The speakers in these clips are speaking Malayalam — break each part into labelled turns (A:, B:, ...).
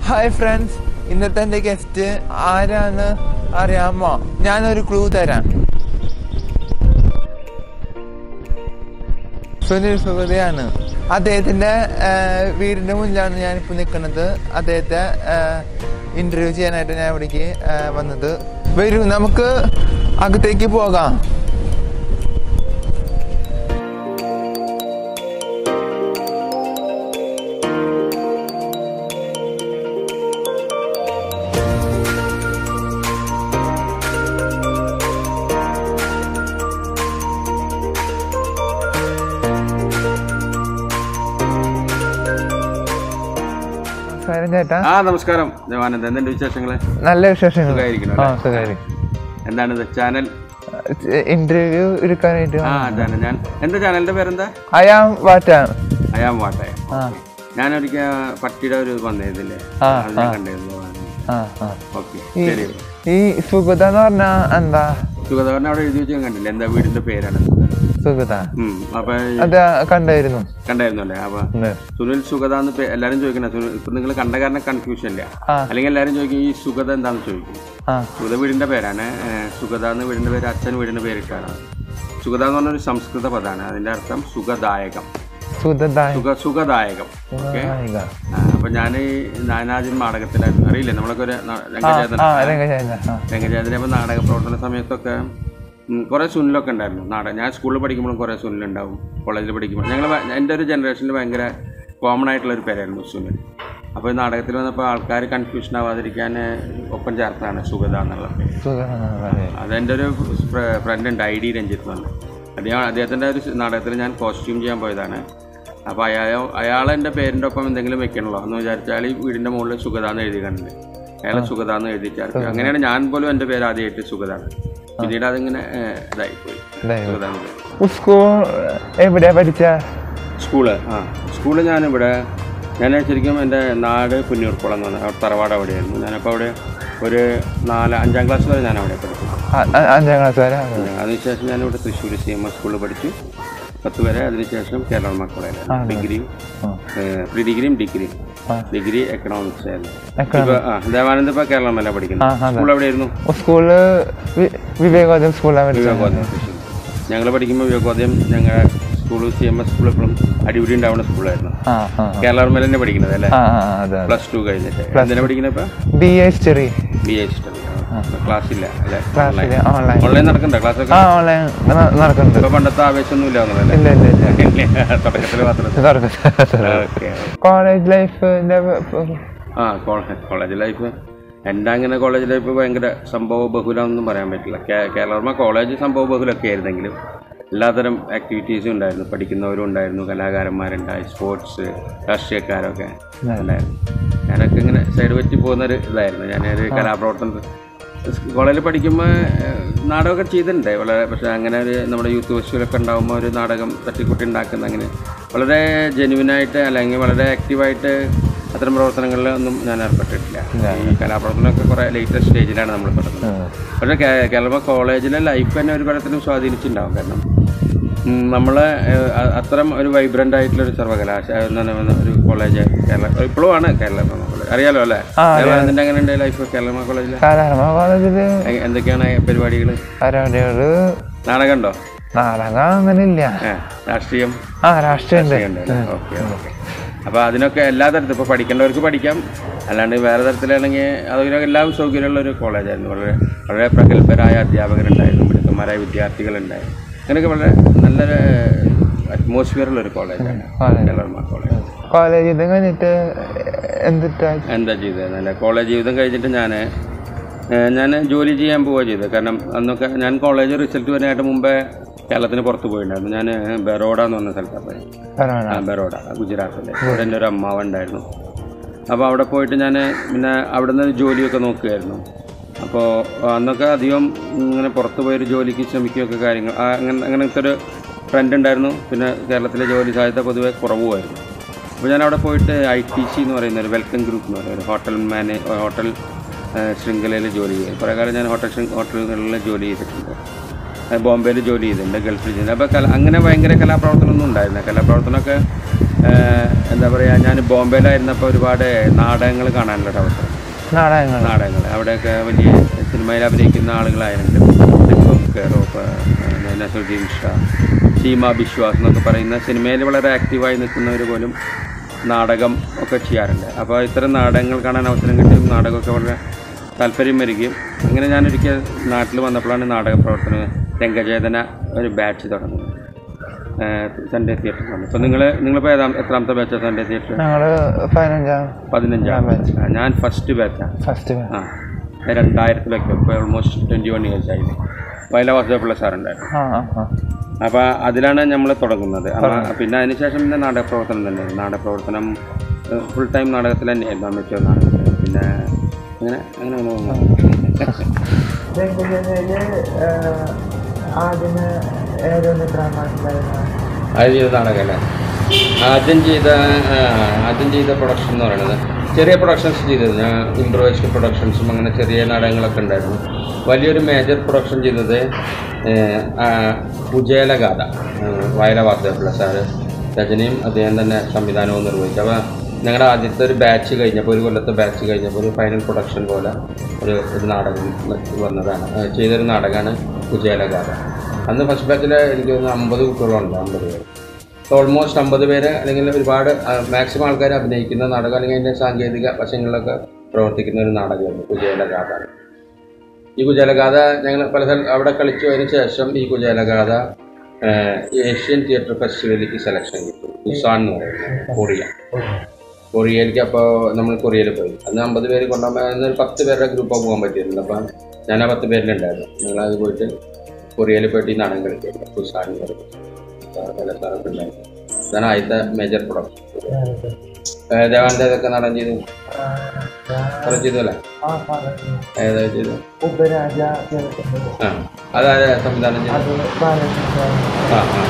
A: ഹായ് ഫ്രണ്ട്സ് ഇന്നത്തെ എൻ്റെ ഗസ്റ്റ് ആരാന്ന് അറിയാമോ ഞാനൊരു ക്ലൂ തരാം സുനിൽ സുഗതയാണ് അദ്ദേഹത്തിന്റെ ആ, വീടിന്റെ മുന്നിലാണ് ഞാനിപ്പോൾ നിൽക്കുന്നത് അദ്ദേഹത്തെ ഇന്റർവ്യൂ ചെയ്യാനായിട്ട് ഞാൻ ഇവിടേക്ക് ആ, വന്നത് വരൂ നമുക്ക് അകത്തേക്ക് പോകാം നമസ്കാരം ചേട്ടാ
B: ആ നമസ്കാരം ദേവാനന്ദ് എന്തുണ്ട് വിശേഷങ്ങള്
A: നല്ല വിശേഷങ്ങൾ
B: സുഖായിരിക്കണോ
A: ആ
B: അല്ലേ?
A: സുഖാരി
B: എന്താണ് ചാനൽ
A: ഇന്റർവ്യൂ എടുക്കാനായിട്ട്
B: ആ അതാണ് ഞാൻ എന്താ ചാനലിന്റെ പേരെന്താ
A: അയാം വാറ്റാണ്
B: അയാം വാട്ടയ
A: ആ
B: ഞാനൊരിക്കൽ പട്ടിയുടെ ഒരു വന്നതില്ലേ
A: ആ,
B: അത് ഞാൻ കണ്ടിരുന്നു
A: ആ ആ
B: ഓക്കെ
A: ഈ
B: ശരി
A: ഈ സുഗത എന്ന് പറഞ്ഞാ എന്താ
B: സുഗതവരനെ അവിടെ എഴുതി വെച്ചാൽ കണ്ടില്ല എന്താ വീടിന്റെ പേരാണ്
A: സുഗത
B: ഉം അപ്പൊ
A: അത് കണ്ടായിരുന്നു
B: കണ്ടായിരുന്നു അല്ലേ അപ്പൊ
A: ഉണ്ട്.
B: സുനിൽ സുഗത എന്ന് പേ- എല്ലാരും ചോദിക്കണേ സുനിൽ ഇപ്പൊ നിങ്ങൾ കണ്ട കാരണം കൺഫ്യൂഷൻ ഇല്ല
A: ആ.
B: അല്ലെങ്കിൽ എല്ലാരും ചോദിക്കും ഈ സുഗത എന്താണെന്ന് ചോദിക്കും
A: ആ
B: സുഗത വീടിന്റെ പേരാണ് ഏഹ് സുഗത എന്ന് വീടിന്റെ പേര് അച്ഛൻ വീടിന്റെ പേരിട്ടാണ് സുഗത എന്ന് പറഞ്ഞൊരു സംസ്കൃത പദമാണ് അതിന്റെ അർത്ഥം സുഖദായകം
A: സുഗതായി
B: സുഖ സുഖദായകം ഓക്കെ അപ്പൊ ഞാൻ നാനാജിൻ നാടകത്തിലായിരുന്നു അറിയില്ലേ നമ്മളൊക്കെ ഒരു ന- രംഗചേതന
A: ആ രംഗചേന ആ
B: രംഗചേതന അപ്പൊ നാടക പ്രവർത്തന സമയത്തൊക്കെ ഉം, കുറെ സുനിലൊക്കെ ഉണ്ടായിരുന്നു നാടകം ഞാൻ സ്കൂളിൽ പഠിക്കുമ്പോഴും കുറെ സുനിലുണ്ടാവും കോളേജിൽ പഠിക്കുമ്പോൾ ഞങ്ങൾ എൻ്റെ ഒരു ജനറേഷനിൽ ഭയങ്കര കോമൺ ആയിട്ടുള്ള ഒരു പേരായിരുന്നു സുനിൽ അപ്പോൾ ഈ നാടകത്തിൽ വന്നപ്പോൾ ആൾക്കാർ കൺഫ്യൂഷൻ ആവാതിരിക്കാൻ ഒപ്പം ചേർത്താണ് സുഗത എന്നുള്ള പേര്
A: സുഗത
B: അതെൻ്റെ ഒരു ഫ്രണ്ട് ഉണ്ട് ഐ ഡി രഞ്ജിത്ത് എന്ന് പറഞ്ഞു അദ്ദേഹം അദ്ദേഹത്തിൻ്റെ ഒരു നാടകത്തിൽ ഞാൻ കോസ്റ്റ്യൂം ചെയ്യാൻ പോയതാണ് അപ്പോൾ അയാൾ അയാൾ എൻ്റെ പേരിൻ്റെ ഒപ്പം എന്തെങ്കിലും വെക്കണല്ലോ എന്ന് വിചാരിച്ചാൽ ഈ വീടിൻ്റെ മുകളിൽ സുഗതാന്ന് എഴുതി കണ്ടിട്ടുണ്ട് അയാളെ സുഗതാന്ന് എഴുതി ചേർക്കുക അങ്ങനെയാണ് ഞാൻ പോലും എൻ്റെ പേര് ആദ്യമായിട്ട് സുഗതാണ് പിന്നീട് അതിങ്ങനെ ഏഹ്, ഇതായിപ്പോയി സുഗതാന്ന് പേര്
A: സ്കൂൾ എവിടെയാ പഠിച്ച
B: സ്കൂള് ആ സ്കൂള് ഞാനിവിടെ ഞാൻ ശരിക്കും എൻ്റെ നാട് പുന്നൂർക്കുളം എന്ന് പറഞ്ഞാൽ അവിടെ തറവാട് അവിടെയായിരുന്നു ഞാനപ്പോൾ അവിടെ ഒരു നാല് അഞ്ചാം ക്ലാസ് വരെ ഞാൻ അവിടെ പഠിച്ചു
A: അഞ്ചാം ക്ലാസ് വരെ
B: അതിനുശേഷം ഞാനിവിടെ തൃശ്ശൂർ സി എം എസ് സ്കൂളിൽ പഠിച്ചു പത്ത് വരെ അതിനുശേഷം കേരള കോളേജിൽ ഡിഗ്രിയും പ്രീ ഡിഗ്രിയും ഡിഗ്രിയും
A: ആ.
B: ഡിഗ്രി എക്കണോമിക്സ് ആയിരുന്നു
A: Economics.
B: ഇപ്പൊ ആ ദേവാനന്ദ് ഇപ്പൊ കേരളമല്ല പഠിക്കുന്നത്
A: ആ, അതെ.
B: സ്കൂൾ എവിടെയായിരുന്നു
A: സ്കൂള് വി- വിവേകോദയം സ്കൂളിലാണ് പഠിച്ചത്
B: വിവേകോദയം തൃശ്ശൂർ ഞങ്ങൾ പഠിക്കുമ്പോൾ വിവേകോദയം ഞങ്ങളുടെ school C M S school എപ്പോഴും അടിപിടി ഉണ്ടാവുന്ന സ്കൂളായിരുന്നു
A: ആ ആ
B: കേരള തന്നെ പഠിക്കുന്നത് അല്ലേ
A: ആ ആ അതെ
B: പ്ലസ് ടു കഴിഞ്ഞിട്ട് എന്തിനാ പഠിക്കുന്നത് ഇപ്പൊ
A: B A history
B: B A history class ഇല്ല അല്ലേ
A: ക്ലാസ്സിൽ ഓൺലൈൻ
B: ഓൺലൈൻ നടക്കണ്ട ക്ലാസ് ഒക്കെ
A: ആ ഓൺലൈൻ നടക്കുന്നുണ്ട്
B: ഇപ്പൊ പണ്ടത്തെ ആവേശമൊന്നും ഇല്ല ഒന്നുമല്ലേ
A: ഇല്ല ഇല്ല ഇല്ല
B: തുടക്കത്തിൽ മാത്രം ഓക്കെ
A: കോളേജ് ലൈഫിന്റെ
B: ആ കോളേജ് ലൈഫ് എൻ്റെ അങ്ങനെ കോളേജ് ലൈഫ് ഭയങ്കര സംഭവ ബഹുലമൊന്നും പറയാൻ പറ്റില്ല കേ- കേരള കോളേജ് സംഭവ ബഹുലൊക്കെ ആയിരുന്നെങ്കിലും എല്ലാത്തരം ആക്ടിവിറ്റീസും ഉണ്ടായിരുന്നു പഠിക്കുന്നവരും ഉണ്ടായിരുന്നു കലാകാരന്മാരുണ്ടായി സ്പോർട്സ് രാഷ്ട്രീയക്കാരൊക്കെ ഉണ്ടായിരുന്നു ഞാനൊക്കെ ഇങ്ങനെ സൈഡ് പറ്റി പോകുന്നൊരു ഇതായിരുന്നു ഞാനൊരു കലാപ്രവർത്തനം കോളേജിൽ പഠിക്കുമ്പോൾ നാടകമൊക്കെ ചെയ്തിട്ടുണ്ട് വളരെ പക്ഷേ അങ്ങനെ ഒരു നമ്മുടെ യൂത്ത് ഫെസ്റ്റിവലൊക്കെ ഉണ്ടാകുമ്പോൾ ഒരു നാടകം തട്ടിക്കുട്ടി ഉണ്ടാക്കുന്ന അങ്ങനെ വളരെ ജെനുവിനായിട്ട് അല്ലെങ്കിൽ വളരെ ആക്റ്റീവായിട്ട് അത്തരം പ്രവർത്തനങ്ങളിൽ ഒന്നും ഞാൻ ഏർപ്പെട്ടിട്ടില്ല ഈ കലാപ്രവർത്തനമൊക്കെ കുറേ ലേറ്റസ്റ്റ് സ്റ്റേജിലാണ് നമ്മൾ തുടങ്ങുന്നത് പക്ഷേ കേ- കേരള കോളേജിലെ ലൈഫ് തന്നെ ഒരു തരത്തിലും സ്വാധീനിച്ചിട്ടുണ്ടാവും കാരണം ഉം, നമ്മളെ ഏഹ്, അ- അത്തരം ഒരു വൈബ്രന്റ് ആയിട്ടുള്ള ഒരു സർവകലാശാല എന്താണ് ഒരു കോളേജ് കേരള ഇപ്പോഴും ആണ് കേരള കോളേജ് അറിയാലോ അല്ലേ കേരളത്തിന്റെ അങ്ങനെ ഉണ്ട് ലൈഫ് കേരള കോളേജിൽ
A: കലാരമ കോളേജില്
B: എന്തൊക്കെയാണ് പരിപാടികൾ
A: പരിപാടികള്
B: നാടകം ഉണ്ടോ
A: നാടകം അങ്ങനെ ഇല്ല
B: ഏ, രാഷ്ട്രീയം
A: ആ രാഷ്ട്രീയം ഉണ്ട്
B: ഓക്കെ ഓക്കെ അപ്പോൾ അതിനൊക്കെ എല്ലാ തരത്തിലും ഇപ്പോൾ പഠിക്കേണ്ടവർക്ക് പഠിക്കാം അല്ലാണ്ട് വേറെ തരത്തിലാണെങ്കിൽ അതിനൊക്കെ എല്ലാം സൗകര്യമുള്ള ഒരു കോളേജായിരുന്നു വളരെ വളരെ പ്രഗത്ഭരായ അധ്യാപകരുണ്ടായിരുന്നു മിടുക്കന്മാരായ വിദ്യാർത്ഥികളുണ്ടായിരുന്നു അങ്ങനെയൊക്കെ വളരെ നല്ലൊരു അറ്റ്മോസ്ഫിയറുള്ള ഒരു കോളേജാണ് കേരള കോളേജ്
A: കോളേജിൽ നിന്ന് കഴിഞ്ഞിട്ട് എന്തിട്ടാ
B: എന്താ ചെയ്തത് നല്ല കോളേജ് ജീവിതം കഴിഞ്ഞിട്ട് ഞാൻ ഞാൻ ജോലി ചെയ്യാൻ പോവുക ചെയ്തത് കാരണം അന്നൊക്കെ ഞാൻ കോളേജ് റിസൾട്ട് വരാനായിട്ട് മുമ്പേ കേരളത്തിന് പുറത്ത് പോയിട്ടുണ്ടായിരുന്നു ഞാൻ ബറോഡ എന്ന് പറഞ്ഞ സ്ഥലത്താണ് പോയി
A: പറയണ
B: ആ ബറോഡ ഗുജറാത്തിൽ അവിടെ എൻ്റെ ഒരു അമ്മാവ് ഉണ്ടായിരുന്നു അപ്പോൾ അവിടെ പോയിട്ട് ഞാൻ പിന്നെ അവിടെ നിന്ന് ജോലിയൊക്കെ നോക്കുകയായിരുന്നു അപ്പോൾ അന്നൊക്കെ അധികം ഇങ്ങനെ പുറത്ത് പോയൊരു ജോലിക്ക് ശ്രമിക്കുകയൊക്കെ കാര്യങ്ങൾ ആ, അങ്ങനെ അങ്ങനത്തെ ഒരു ട്രെൻഡ് ഉണ്ടായിരുന്നു പിന്നെ കേരളത്തിലെ ജോലി സാധ്യത പൊതുവെ കുറവുമായിരുന്നു അപ്പോൾ ഞാൻ അവിടെ പോയിട്ട് ഐ ടി സി എന്ന് പറയുന്ന ഒരു വെൽക്കം ഗ്രൂപ്പ് എന്ന് പറയുന്ന ഒരു ഹോട്ടൽ മാനേ ഹോട്ടൽ ശൃംഖലയിൽ ജോലി ചെയ്യും കുറേ കാലം ഞാൻ ഹോട്ടൽ ശൃ- ഹോട്ടലുകളിൽ ജോലി ചെയ്തിട്ടുണ്ട് ബോംബെയിൽ ജോലി ചെയ്തിട്ടുണ്ട് ഗൾഫിൽ ചെയ്തിട്ടുണ്ട് അപ്പോൾ കല അങ്ങനെ ഭയങ്കര കലാപ്രവർത്തനമൊന്നും ഉണ്ടായിരുന്നില്ല കലാപ്രവർത്തനമൊക്കെ ആ, എന്താ പറയുക ഞാൻ ബോംബെയിലായിരുന്നപ്പോൾ ഒരുപാട് നാടകങ്ങൾ കാണാനുള്ള ഒരു അവസരം
A: നാടകങ്ങൾ
B: നാടകങ്ങൾ അവിടെയൊക്കെ വലിയ സിനിമയിൽ അഭിനയിക്കുന്ന ആളുകളായിരുന്നു ദിപ്പം കെറോപ്പ് നസുദ്ദീൻ ഷാ സീമ ബിശ്വാസ് എന്നൊക്കെ പറയുന്ന സിനിമയിൽ വളരെ ആക്റ്റീവായി നിൽക്കുന്നവർ പോലും നാടകം ഒക്കെ ചെയ്യാറുണ്ട് അപ്പോൾ ഇത്തരം നാടകങ്ങൾ കാണാൻ അവസരം കിട്ടിയും നാടകമൊക്കെ വളരെ താല്പര്യം വരികയും അങ്ങനെ ഞാനൊരിക്കൽ നാട്ടിൽ വന്നപ്പോഴാണ് നാടക പ്രവർത്തനം രംഗചേതന ഒരു ബാച്ച് തുടങ്ങുന്നത് സൺഡേ തിയേറ്റർ വന്നു അപ്പോൾ നിങ്ങൾ നിങ്ങളിപ്പോൾ ഏതാ എത്രാമത്തെ ബാച്ചാണ് സൺഡേ തിയേറ്റർ
A: ഞങ്ങള് പതിനഞ്ചാം
B: പതിനഞ്ചാം batch. ആ, ഞാൻ ഫസ്റ്റ് ബാച്ചാണ്
A: ഫസ്റ്റ്
B: ആ രണ്ടായിരത്തിലൊക്കെ ഇപ്പോൾ ഓൾമോസ്റ്റ് ട്വൻറ്റി വൺ ഇയേഴ്സ് ആയി വയല വാസുദേവപിള്ള സാറുണ്ടായിരുന്നു
A: ആ ആ ആ
B: അപ്പോൾ അതിലാണ് നമ്മൾ തുടങ്ങുന്നത് അപ്പൊ പിന്നെ അതിനുശേഷം പിന്നെ നാടകപ്രവർത്തനം തന്നെ നാടകപ്രവർത്തനം ഫുൾ ടൈം നാടകത്തിൽ തന്നെയായിരുന്നു അമ്മച്ചോ നാടകത്തിൽ പിന്നെ അങ്ങനെ അങ്ങനെ ഒന്ന്
A: ആദ്യമേ ഏതൊന്ന് ഡ്രാമ
B: ആദ്യം ചെയ്ത നാടകമല്ലേ ആദ്യം ചെയ്ത ആ, ആദ്യം ചെയ്ത പ്രൊഡക്ഷൻ എന്ന് പറയുന്നത് ചെറിയ പ്രൊഡക്ഷൻസ് ചെയ്തത് ഞാൻ ഇംപ്രവൈസ്ഡ് പ്രൊഡക്ഷൻസും അങ്ങനെ ചെറിയ നാടകങ്ങളൊക്കെ ഉണ്ടായിരുന്നു വലിയൊരു മേജർ പ്രൊഡക്ഷൻ ചെയ്തത് ഏഹ്, ആ, കുചേലഗാഥ ഏഹ്, വയല വാസുദേവപിള്ള സാറ് രചനയും അദ്ദേഹം തന്നെ സംവിധാനവും നിർവഹിച്ചു അപ്പോൾ ഞങ്ങളുടെ ആദ്യത്തെ ഒരു ബാച്ച് കഴിഞ്ഞപ്പോൾ ഒരു കൊല്ലത്തെ ബാച്ച് കഴിഞ്ഞപ്പോൾ ഒരു ഫൈനൽ പ്രൊഡക്ഷൻ പോലെ ഒരു ഒരു നാടകം വന്നതാണ് ഏഹ്, ചെയ്തൊരു നാടകമാണ് കുചേലഗാഥ അന്ന് ഫസ്റ്റ് ബാച്ചിൽ എനിക്ക് തോന്നുന്നു അമ്പത് കുട്ടികളുണ്ട് അമ്പത് പേര് ഓൾമോസ്റ്റ് അമ്പത് പേര് അല്ലെങ്കിൽ ഒരുപാട് മാക്സിമം ആൾക്കാർ അഭിനയിക്കുന്ന നാടകം അല്ലെങ്കിൽ അതിൻ്റെ സാങ്കേതിക വശങ്ങളിലൊക്കെ പ്രവർത്തിക്കുന്ന ഒരു നാടകമായിരുന്നു കുചേലഗാഥ ഈ കുചേലഗാഥ ഞങ്ങൾ പല സ്ഥലം അവിടെ കളിച്ചു അതിന് ശേഷം ഈ കുചേലഗാഥ ഏഹ്, ഏഷ്യൻ തിയേറ്റർ ഫെസ്റ്റിവലിലേക്ക് സെലക്ഷൻ കിട്ടും ഉസാൻ എന്ന് പറയുന്നത് കൊറിയ കൊറിയയിലേക്ക് അപ്പോൾ നമ്മൾ കൊറിയയിൽ പോയി അന്ന് അമ്പത് പേര് കൊണ്ടുപോകുമ്പോൾ അന്ന് ഒരു പത്ത് പേരുടെ ഗ്രൂപ്പാണ് പോകാൻ പറ്റിയിട്ടുണ്ട് അപ്പം ഞാൻ ആ പത്ത് പേരിലുണ്ടായിരുന്നു ഞങ്ങളത് പോയിട്ട് കൊറിയയിൽ പോയിട്ട് ഈ നാടകം കളിക്കുക ഉസാൻ എന്ന് പറയുന്നത് പല സ്ഥലത്ത് ഉണ്ടായിരുന്നു ഇതാണ് ആദ്യത്തെ മേജർ പ്രൊഡക്ഷൻ ദേവാന്റെ ഇതൊക്കെ നടൻ ചെയ്തു കുറെ ചെയ്തു അല്ലേ ഏതാ ചെയ്തു
A: ഉപരാജ
B: ആ അതായത് സംവിധാനം ചെയ്തു
A: അത് ബാലചന്ദ്രൻ
B: ആ ആ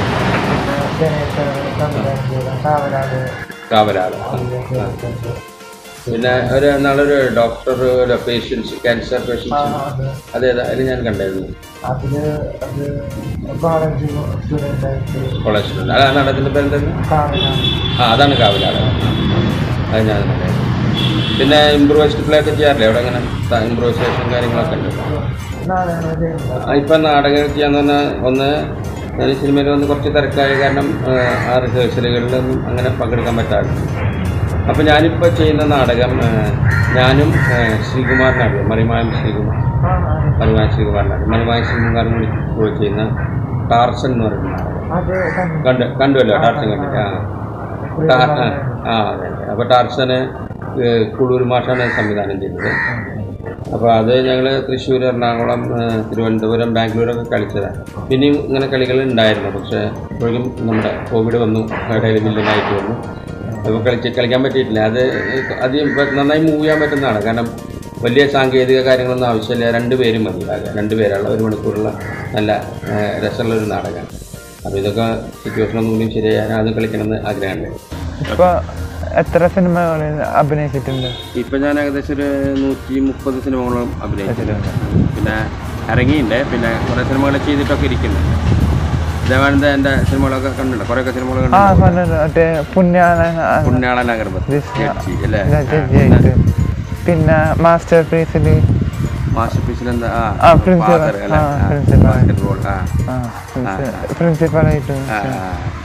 A: ഗണേശ സംവിധാനം ചെയ്ത കാവലാട്
B: കാവലാള് ആ, ആ. പിന്നെ ഒരു നാളൊരു ഡോക്ടർ പേഷ്യൻസ് ക്യാൻസർ പേഷ്യൻസ് അതേതാ അതിൽ ഞാൻ കണ്ടായിരുന്നു
A: അതില് അത് കോളേജ് സ്റ്റുഡൻ്റ് ആയിട്ട്
B: കോളേജ് സ്റ്റുഡൻറ്റ് അതാണ് നടത്തിൻ്റെ പേര് എന്തായിരുന്നു
A: കാവലാണ്
B: ആ അതാണ് കാവലാട് അത് ഞാൻ കണ്ടായിരുന്നു പിന്നെ ഇമ്പ്രൂവൈസ്ഡ് പ്ലേ ഒക്കെ ചെയ്യാറില്ലേ അവിടെ അങ്ങനെ ഇമ്പ്രൂവൈസേഷൻ കാര്യങ്ങളൊക്കെ ഉണ്ട്
A: നാളെയാണ് ചെയ്യുന്നത്
B: ആ, ഇപ്പം നാടകം ചെയ്യാന്ന് പറഞ്ഞാൽ ഒന്ന് ഞാൻ സിനിമയിൽ വന്ന് കുറച്ച് തിരക്കായ കാരണം ആ, ആ റിഹേഴ്സലുകളിലൊന്നും അങ്ങനെ പങ്കെടുക്കാൻ പറ്റാറില്ല അപ്പോൾ ഞാനിപ്പോൾ ചെയ്യുന്ന നാടകം ആ, ഞാനും ആ, ശ്രീകുമാറിനാണ് മറിമായം ശ്രീകുമാർ
A: ആ ആ
B: മറിമായം ശ്രീകുമാറിനാണ് മറിമായം ശ്രീകുമാറിന് കൂടി കൂടി ചെയ്യുന്ന ടാർസൻ എന്ന് പറയുന്ന നാടകം
A: അത് കണ്ടു
B: കണ്ട് കണ്ടുവല്ലോ ടാർസൻ കണ്ടിട്ട് ആ ടാ- ആ, ആ അതെ അതെ അപ്പോൾ ടാർസന് ഏഹ്, കുളൂർ മാഷാണ് സംവിധാനം ചെയ്തത് അപ്പോൾ അത് ഞങ്ങൾ തൃശ്ശൂർ എറണാകുളം ഏഹ്, തിരുവനന്തപുരം ബാംഗ്ലൂരൊക്കെ കളിച്ചതാണ് പിന്നെയും ഇങ്ങനെ കളികൾ ഉണ്ടായിരുന്നു പക്ഷേ അപ്പോഴേക്കും നമ്മുടെ കോവിഡ് വന്നു ഇടയിൽ വില്ലനായിട്ട് വന്നു അപ്പോൾ കളിച്ച് കളിക്കാൻ പറ്റിയിട്ടില്ല അത് അധികം ഇപ്പം നന്നായി മൂവ് ചെയ്യാൻ പറ്റുന്നതാണ് കാരണം വലിയ സാങ്കേതിക കാര്യങ്ങളൊന്നും ആവശ്യമില്ല രണ്ട് പേരും മതി ആകെ രണ്ട് പേരുള്ള ഒരു മണിക്കൂറുള്ള നല്ല ഏഹ്, രസമുള്ള ഒരു നാടകമാണ് അപ്പോൾ ഇതൊക്കെ സിറ്റുവേഷൻ ഒന്നും കൂടി ശരിയായാൽ അത് കളിക്കണമെന്ന് ആഗ്രഹമുണ്ട്
A: ഇപ്പൊ എത്ര സിനിമകളിൽ അഭിനയിച്ചിട്ടുണ്ട്
B: ഇപ്പം ഞാൻ ഏകദേശം ഒരു നൂറ്റി മുപ്പത് സിനിമകളും അഭിനയിച്ചിട്ടുണ്ട് പിന്നെ ഇറങ്ങിയിട്ടുണ്ട് പിന്നെ കുറേ സിനിമകൾ ചെയ്തിട്ടൊക്കെ ഇരിക്കുന്നുണ്ട് ദേവാനന്ദ എൻ്റെ സിനിമകളൊക്കെ കണ്ടിട്ടുണ്ട് കുറേയൊക്കെ സിനിമകൾ
A: ആ
B: കണ്ടിട്ടുണ്ട്
A: കണ്ടിട്ടുണ്ട് മറ്റേ പുണ്യാള
B: പുണ്യാളൻ അഗർബത്ത്
A: This-
B: ജഡ്ജി അല്ലേ
A: ജഡ്ജിയായിട്ട് പിന്നെ മാസ്റ്റർ പീസില്
B: മാസ്റ്റർ പീസിൽ എന്താ
A: ആ,
B: ആ
A: principal.
B: ഫാദർ അല്ലേ
A: ആ, principal.
B: ബാസ്കറ്റ്ബോൾ ആ
A: പ്രിൻസിപ്പളായിട്ട്
B: ആ, ആ.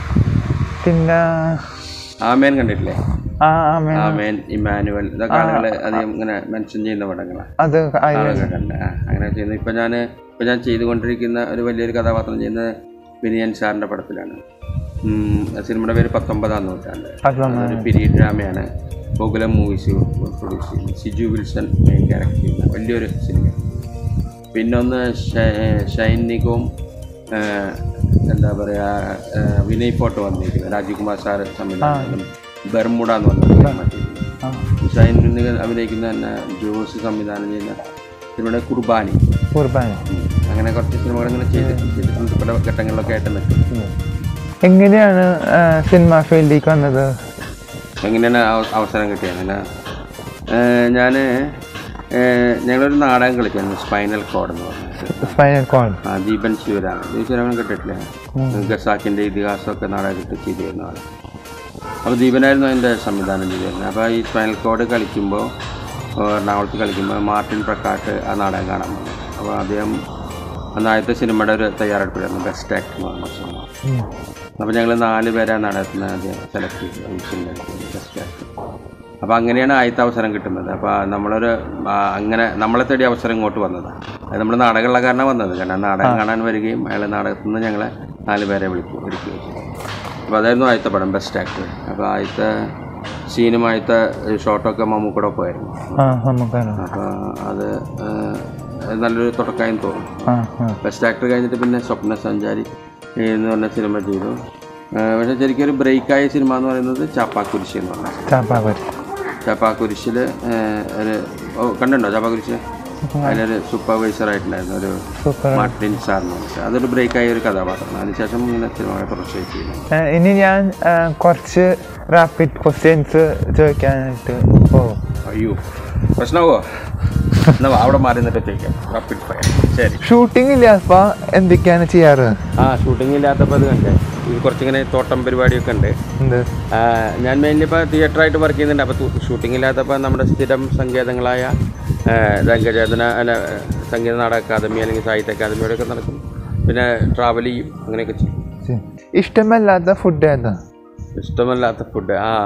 A: പിന്നെ
B: ആമേൻ കണ്ടിട്ടില്ലേ
A: ആ ആമേ
B: ആമേൻ ഇമാനുവൽ ഇതൊക്കെ ആളുകൾ അധികം ഇങ്ങനെ മെൻഷൻ ചെയ്യുന്ന പടങ്ങളാണ്
A: അത് അയ-
B: ആളുകൾ കണ്ട് ആ അങ്ങനെ ചെയ്യുന്നത് ഇപ്പം ഞാൻ ഇപ്പം ഞാൻ ചെയ്തുകൊണ്ടിരിക്കുന്ന ഒരു വലിയൊരു കഥാപാത്രം ചെയ്യുന്നത് വിനയൻ സാറിൻ്റെ പടത്തിലാണ് ഉം, സിനിമയുടെ പേര് പത്തൊമ്പതാം നൂറ്റാണ്ട്
A: പത്തൊമ്പത്.
B: അതൊരു പീരീഡ് ഡ്രാമയാണ് ഗോകുലം മൂവീസ് പ്രൊഡ്യൂസ് ചെയ്യുന്നത് സിജു വിൽസൺ മെയിൻ ക്യാരക്ടർ ചെയ്യുന്ന വലിയൊരു സിനിമ പിന്നൊന്ന് ഷ- ഷൈൻ നിഗവും ആ, എന്താ പറയുക വിനയ് ഫോട്ടോ വന്നിരിക്കുന്നത് രാജകുമാർ സാറ് സംവിധാനം ബർമുഡ എന്ന് പറഞ്ഞ
A: ആ,
B: ഷൈൻ നിഗം അഭിനയിക്കുന്ന തന്നെ ജോസ് സംവിധാനം ചെയ്യുന്ന സിനിമയുടെ കുർബാനി
A: കുർബാന
B: ഉം. അങ്ങനെ കുറച്ച് സിനിമകൾ ഇങ്ങനെ ചെയ്തിട്ട് ചെയ്തിട്ടുണ്ട് പല ഘട്ടങ്ങളിലൊക്കെ ആയിട്ട് നിൽക്കും
A: എങ്ങനെയാണ് ആ, സിനിമ ഫീൽഡിലേക്ക് വന്നത്
B: എങ്ങനെയാണ് അവ- അവസരം കിട്ടിയത് അങ്ങനെ ഞാൻ ഏഹ് ഞങ്ങളൊരു നാടകം കളിക്കായിരുന്നു സ്പൈനൽ കോഡ് എന്ന് പറഞ്ഞിട്ട്
A: സ്പൈനൽ കോഡ്
B: ആ ദീപൻ ശിവരാണ് ദീപൻ ശിവരാമൻ കേട്ടിട്ടില്ലേ ഖസാക്കിൻ്റെ ഇതിഹാസമൊക്കെ നാടകത്തിൽ ചെയ്തിരുന്ന ആൾ അപ്പോൾ ദീപനായിരുന്നു അതിൻ്റെ സംവിധാനം ചെയ്തിരുന്നത് അപ്പോൾ ഈ സ്പൈനൽ കോഡ് കളിക്കുമ്പോൾ എറണാകുളത്ത് കളിക്കുമ്പോൾ മാർട്ടിൻ പ്രക്കാട്ട് ആ നാടകം കാണാൻ വന്നു അപ്പോൾ അദ്ദേഹം അന്ന് ആദ്യത്തെ സിനിമയുടെ ഒരു തയ്യാറെടുപ്പിലായിരുന്നു ബെസ്റ്റ് ആക്ടർ എന്ന് പറഞ്ഞ സിനിമ അപ്പോൾ ഞങ്ങൾ നാല് പേരെ ആ നാടകത്തിന് ആദ്യം സെലക്ട് ചെയ്തു സിനിമ ബെസ്റ്റ് ആക്ടർ അപ്പോൾ അങ്ങനെയാണ് ആദ്യത്തെ അവസരം കിട്ടുന്നത് അപ്പോൾ നമ്മളൊരു ആ, അങ്ങനെ നമ്മളെ തേടി അവസരം ഇങ്ങോട്ട് വന്നതാണ് അത് നമ്മൾ നാടകമുള്ള കാരണം വന്നത് കാരണം നാടകം കാണാൻ വരികയും അയാൾ നാടകത്തിൽ നിന്ന് ഞങ്ങളെ നാല് പേരെ വിളിക്കും ഒരുക്കുകയും ചെയ്തു അപ്പോൾ അതായിരുന്നു ആദ്യത്തെ പടം ബെസ്റ്റ് ആക്ടർ അപ്പോൾ ആദ്യത്തെ സീനും ആദ്യത്തെ ഷോട്ടൊക്കെ മമ്മൂക്കൂടെ ഒപ്പമായിരുന്നു
A: ആ നമുക്കാണ്
B: അപ്പോൾ അത് ആ, നല്ലൊരു തുടക്കമായും തോന്നും
A: ആ ആ
B: ബെസ്റ്റ് ആക്ടർ കഴിഞ്ഞിട്ട് പിന്നെ സ്വപ്ന സഞ്ചാരി എന്ന് പറഞ്ഞ സിനിമ ചെയ്തു ആ, പക്ഷേ ശരിക്കും ഒരു ബ്രേക്കായ സിനിമ എന്ന് പറയുന്നത് ചാപ്പാക്കുരിശി എന്ന് പറഞ്ഞ
A: ചാപ്പാക്കോരി
B: ചാപ്പാക്കുരിശിൽ ഒരു ഓ കണ്ടുണ്ടോ ചാപ്പാക്കുരിശ് അതിലൊരു സൂപ്പർവൈസർ ആയിട്ടുണ്ടായിരുന്നു ഒരു
A: സൂപ്പർ
B: മാർട്ടിൻ സാർ എന്ന് പറഞ്ഞിട്ട് അതൊരു ബ്രേക്കായ ഒരു കഥാപാത്രമാണ് അതിനുശേഷം ഇങ്ങനെ സിനിമകളെ തുടർച്ചയായി ചെയ്യുന്നു
A: ഏഹ് ഇനി ഞാൻ ഏഹ് കുറച്ച് റാപ്പിഡ് ക്വസ്റ്റ്യൻസ് ചോദിക്കാനായിട്ട് പോകും
B: അയ്യോ പ്രശ്നമാവോ എന്നാ വാ, അവിടെ മാറി നിന്നിട്ട് ചോദിക്കാം റാപ്പിഡ് ഫയർ ശരി
A: ഷൂട്ടിംഗ് ഇല്ലാത്തപ്പോ എന്തൊക്കെയാണ് ചെയ്യാറ്
B: ആ ഷൂട്ടിംഗ് ഇല്ലാത്തപ്പോൾ അത് കണ്ടേ ഈ കുറച്ചിങ്ങനെ തോട്ടം പരിപാടിയൊക്കെ ഉണ്ട്
A: എന്ത്
B: ആ, ഞാൻ മെയിൻലി ഇപ്പോൾ തിയേറ്ററായിട്ട് വർക്ക് ചെയ്യുന്നുണ്ട് അപ്പോൾ ഷൂട്ടിംഗ് ഇല്ലാത്തപ്പോൾ നമ്മുടെ സ്ഥിരം സങ്കേതങ്ങളായ ആ, രംഗചേതന അല്ല സംഗീത നാടക അക്കാദമി അല്ലെങ്കിൽ സാഹിത്യ അക്കാദമിയോടൊക്കെ നടക്കും പിന്നെ ട്രാവൽ ചെയ്യും അങ്ങനെയൊക്കെ ചെയ്യും
A: ശരി. ഇഷ്ടമല്ലാത്ത ഫുഡ് ഏതാ
B: ഇഷ്ടമല്ലാത്ത ഫുഡ് ആ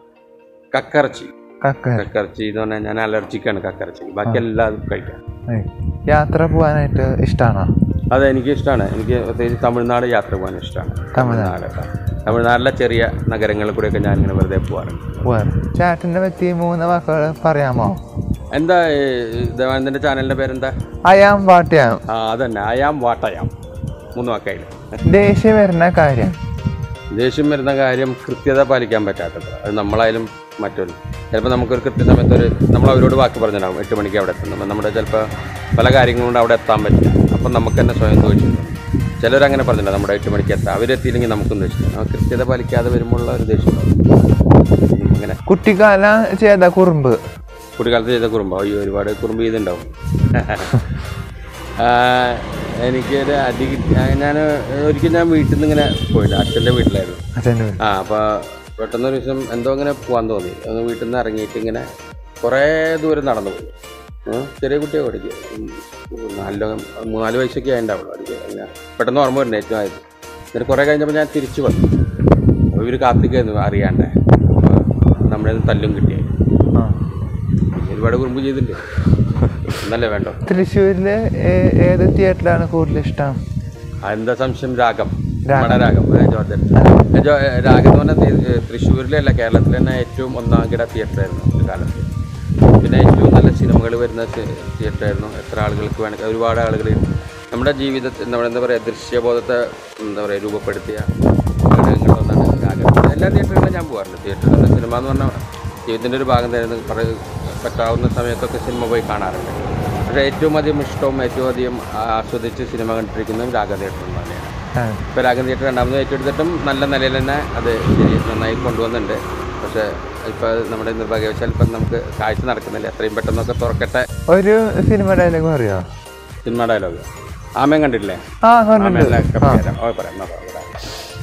B: കക്കറച്ചി
A: കക്ക
B: കക്കറച്ചി എന്ന് പറഞ്ഞാൽ ഞാൻ അലർജിക്കാണ് കക്കറച്ചി ബാക്കി എല്ലാം കഴിക്കാം
A: ഏയ്. യാത്ര പോകാനായിട്ട് ഇഷ്ടമാണോ
B: അത് എനിക്ക് ഇഷ്ടമാണ് എനിക്ക് പ്രത്യേകിച്ച് തമിഴ്നാട് യാത്ര പോകാൻ ഇഷ്ടമാണ്
A: തമിഴ്നാട്.
B: തമിഴ്നാടിലെ ചെറിയ നഗരങ്ങളിൽ കൂടെയൊക്കെ ഞാൻ ഇങ്ങനെ വെറുതെ പോകാറുണ്ട്
A: വേറെ ചേട്ടനെ പറ്റി മൂന്ന് വാക്കുകൾ പറയാമോ
B: എന്താ ഈ ദേവാനന്ദൻ്റെ ചാനലിൻ്റെ പേരെന്താ
A: അയാം വാട്ടയാം
B: ആ അതന്നെ അയാം വാട്ടയാം മൂന്ന് വാക്കായി
A: ദേഷ്യം വരുന്ന കാര്യം
B: ദേഷ്യം വരുന്ന കാര്യം കൃത്യത പാലിക്കാൻ പറ്റാത്തത് അത് നമ്മളായാലും മറ്റൊരു ചിലപ്പോൾ നമുക്കൊരു കൃത്യസമയത്ത് ഒരു നമ്മൾ അവരോട് വാക്ക് പറഞ്ഞിട്ടുണ്ടാവും എട്ട് മണിക്ക് അവിടെ എത്തുന്നു അപ്പം നമ്മുടെ ചിലപ്പോൾ പല കാര്യങ്ങളും കൊണ്ട് അവിടെ എത്താൻ പറ്റില്ല അപ്പം നമുക്ക് തന്നെ സ്വയം ദേഷ്യം തോന്നും. ചിലരങ്ങനെ പറഞ്ഞിട്ടുണ്ട് നമ്മുടെ എട്ട് മണിക്ക് എത്താം അവരെത്തിയില്ലെങ്കിൽ നമുക്കും ദേഷ്യം ആ കൃത്യത പാലിക്കാതെ വരുമ്പോഴുള്ള ഒരു ദേഷ്യം ഉണ്ടാവും. അങ്ങനെ
A: കുട്ടിക്കാലം ചെയ്ത കുറുമ്പ്
B: കുട്ടിക്കാലത്ത് ചെയ്ത കുറുമ്പ് അയ്യോ ഒരുപാട് കുറുമ്പ് ചെയ്തിട്ടുണ്ടാവും ആ, എനിക്കൊരു അടി കിട്ടി ഞാൻ ഒരിക്കൽ ഞാൻ വീട്ടിൽ നിന്ന് ഇങ്ങനെ പോയിട്ട് അച്ഛൻ്റെ വീട്ടിലായിരുന്നു
A: അച്ഛൻ്റെ വീട്.
B: ആ അപ്പോൾ പെട്ടെന്ന് ഒരു ദിവസം എന്തോ ഇങ്ങനെ പോകാൻ തോന്നി ഒന്ന് വീട്ടിൽ നിന്ന് ഇറങ്ങിയിട്ട് ഇങ്ങനെ കുറേ ദൂരം നടന്നു പോയി ഉം, ചെറിയ കുട്ടിയെ പഠിക്കുക നാലോ മൂന്നാല് വയസ്സൊക്കെ ആയിട്ടുണ്ടാവുള്ളൂ പഠിക്കുക അങ്ങനെ പെട്ടെന്ന് ഓർമ്മ വരുന്നത് ഏറ്റവും ആയത് എന്നിട്ട് കുറേ കഴിഞ്ഞപ്പോൾ ഞാൻ തിരിച്ചു വന്നു അപ്പോൾ ഇവർ കാത്തിക്കായിരുന്നു അറിയാണ്ടേ അപ്പോൾ നമ്മുടെ കയ്യിൽ നിന്ന് തല്ലും കിട്ടിയായി
A: ആ.
B: ഒരുപാട് കുറുമ്പ് ചെയ്തിട്ടുണ്ട് എന്നല്ലേ വേണ്ടോ
A: തൃശ്ശൂരില് ഏ- ഏത് തിയേറ്ററിലാണ് കൂടുതൽ ഇഷ്ടം
B: ആ, എന്താ സംശയം രാഗം
A: രാഗം.
B: നമ്മുടെ രാഗം ഏ, ജോർജൻ ഏ, ജോ- ഏ, രാഗം എന്ന് പറഞ്ഞാൽ തൃശ്ശൂരിലല്ല കേരളത്തിൽ തന്നെ ഏറ്റവും ഒന്നാം കിട തിയേറ്റർ ആയിരുന്നു ഒരു കാലത്ത് പിന്നെ ഏറ്റവും നല്ല സിനിമകൾ വരുന്ന തിയേറ്റർ ആയിരുന്നു എത്ര ആളുകൾക്ക് വേണമെങ്കിൽ ഒരുപാട് ആളുകൾ നമ്മുടെ ജീവിതത്തിൽ നമ്മുടെ എന്താ പറയുക ദൃശ്യബോധത്തെ എന്താ പറയുക രൂപപ്പെടുത്തിയ ഘടകങ്ങളൊന്നാണ് രാഗം എല്ലാ തിയേറ്ററുകളിലും ഞാൻ പോകാറുണ്ട് തിയേറ്ററിൽ സിനിമ എന്ന് പറഞ്ഞാൽ ജീവിതത്തിൻ്റെ ഒരു ഭാഗം തരുന്ന കുറേ പറ്റാവുന്ന സമയത്തൊക്കെ സിനിമ പോയി കാണാറുണ്ട് പക്ഷേ ഏറ്റവും അധികം ഇഷ്ടവും ഏറ്റവും അധികം ആസ്വദിച്ച് സിനിമ കണ്ടിരിക്കുന്നതും രാഗ തിയേറ്റർ തന്നെയാണ്
A: ആ.
B: ഇപ്പോൾ രാഗം തിയേറ്റർ രണ്ടാമത് ഏറ്റെടുത്തിട്ടും നല്ല നിലയിൽ തന്നെ അത് ശരി നന്നായി കൊണ്ടുവന്നിട്ടുണ്ട് പക്ഷേ ഇപ്പോൾ നമ്മുടെ നിർഭാഗ്യവശാൽ ഇപ്പം നമുക്ക് കാഴ്ച നടക്കുന്നില്ല എത്രയും പെട്ടെന്നൊക്കെ തുറക്കട്ടെ
A: ഒരു സിനിമ ഡയലോഗ് അറിയോ
B: സിനിമ ഡയലോഗ് ആമയും കണ്ടിട്ടില്ലേ
A: ആ
B: ആമയെല്ലാം
A: കണ്ടിട്ടുണ്ട്
B: ഒക്കെ
A: ആ
B: പറയാം. ഓ, പറയാം, എന്നാ പറയാം, പറയാം.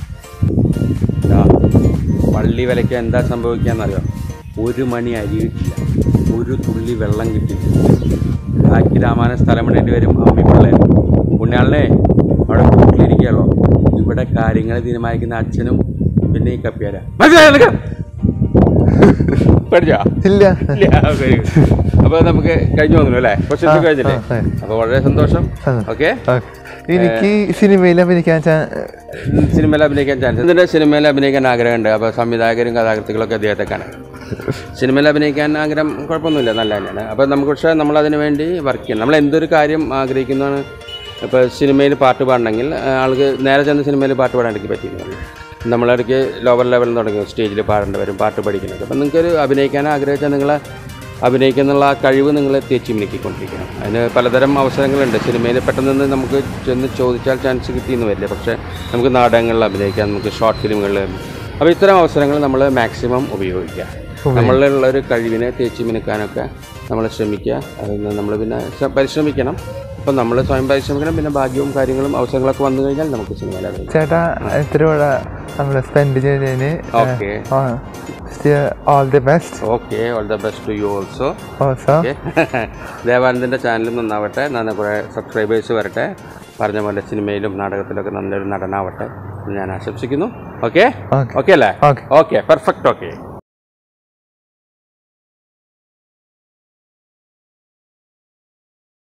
B: ദാ, പള്ളി വിലയ്ക്ക് എന്താ സംഭവിക്കാന്നറിയോ ഒരു മണി അരി കിട്ടില്ല ഒരു തുള്ളി വെള്ളം കിട്ടില്ല രാഖി രാമായണ സ്ഥലം ഇടേണ്ടി വരും അമ്മി പിള്ളേർ പുണ്യാളിനെ അവിടെ വീട്ടിലിരിക്കുകയുള്ളൂ ഇവിടെ കാര്യങ്ങൾ തീരുമാനിക്കുന്ന അച്ഛനും പിന്നെ ഈ കപ്പിയാര മനസ്സിലായോ നിനക്ക്? പഠിച്ചോ
A: ഇല്ല
B: ഇല്ല വെരി ഗുഡ് അപ്പോൾ നമുക്ക് കഴിഞ്ഞു വന്നു അല്ലേ ക്വസ്റ്റ്യൻസ്
A: ആ,
B: കഴിഞ്ഞില്ലേ
A: ആ, ആ.
B: അപ്പോൾ വളരെ സന്തോഷം
A: ആ.
B: Okay
A: okay. എനിക്ക് സിനിമയിൽ അഭിനയിക്കാൻ ചാ-
B: സിനിമയിൽ അഭിനയിക്കാൻ ചാൻസ് ഇതിൻ്റെ സിനിമയിൽ അഭിനയിക്കാൻ ആഗ്രഹമുണ്ട് അപ്പോൾ സംവിധായകരും കഥാകൃത്തുക്കളൊക്കെ അദ്ദേഹത്തെ കാണാം സിനിമയിൽ അഭിനയിക്കാൻ ആഗ്രഹം കുഴപ്പമൊന്നുമില്ല നല്ല തന്നെയാണ് അപ്പോൾ നമുക്ക് പക്ഷേ നമ്മൾ അതിന് വേണ്ടി വർക്ക് ചെയ്യണം നമ്മൾ എന്തൊരു കാര്യം ആഗ്രഹിക്കുന്നതാണ് ഇപ്പോൾ സിനിമയിൽ പാട്ട് പാടണമെങ്കിൽ ആ, ആൾക്ക് നേരെ ചെന്ന് സിനിമയിൽ പാട്ട് പാടാൻ എനിക്ക് പറ്റിയിരുന്നില്ല നമ്മളിടയ്ക്ക് ലോവർ ലെവലിൽ തുടങ്ങി സ്റ്റേജിൽ പാടേണ്ടി വരും പാട്ട് പഠിക്കുന്നത് അപ്പോൾ നിങ്ങൾക്കൊരു അഭിനയിക്കാൻ ആഗ്രഹിച്ചാൽ നിങ്ങളെ അഭിനയിക്കുന്നുള്ള ആ കഴിവ് നിങ്ങൾ തേച്ച് മിനുക്കിക്കൊണ്ടിരിക്കണം അതിന് പലതരം അവസരങ്ങളുണ്ട് സിനിമയിൽ പെട്ടെന്ന് നമുക്ക് ചെന്ന് ചോദിച്ചാൽ ചാൻസ് കിട്ടിയെന്ന് വരില്ല പക്ഷേ നമുക്ക് നാടകങ്ങളിൽ അഭിനയിക്കാം നമുക്ക് ഷോർട്ട് ഫിലിമുകളിൽ അപ്പോൾ ഇത്തരം അവസരങ്ങൾ നമ്മൾ മാക്സിമം ഉപയോഗിക്കുക നമ്മളിലുള്ള ഒരു കഴിവിനെ തേച്ച് മിനുക്കാനൊക്കെ നമ്മൾ ശ്രമിക്കുക അതിന് നമ്മൾ പിന്നെ ശ- പരിശ്രമിക്കണം അപ്പം നമ്മൾ സ്വയം പരിശ്രമിക്കണം പിന്നെ ഭാഗ്യവും കാര്യങ്ങളും അവസരങ്ങളൊക്കെ വന്നു കഴിഞ്ഞാൽ നമുക്ക് സിനിമയിൽ അഭിനയിക്കാം
A: ചേട്ടാ ഇത്ര ഇവിടെ നമ്മൾ സ്പെൻഡ് ചെയ്തതിന്
B: okay
A: all the best
B: okay all the best to you also
A: also
B: okay ദേവാനന്ദൻ്റെ ചാനലും നന്നാവട്ടെ നല്ല കുറേ സബ്സ്ക്രൈബേഴ്സ് വരട്ടെ പറഞ്ഞ പോലെ സിനിമയിലും നാടകത്തിലൊക്കെ നല്ലൊരു നടനാവട്ടെ എന്ന് ഞാൻ ആശംസിക്കുന്നു ഓക്കെ
A: Okay.
B: ഓക്കെ അല്ലേ
A: Okay.
B: Okay perfect okay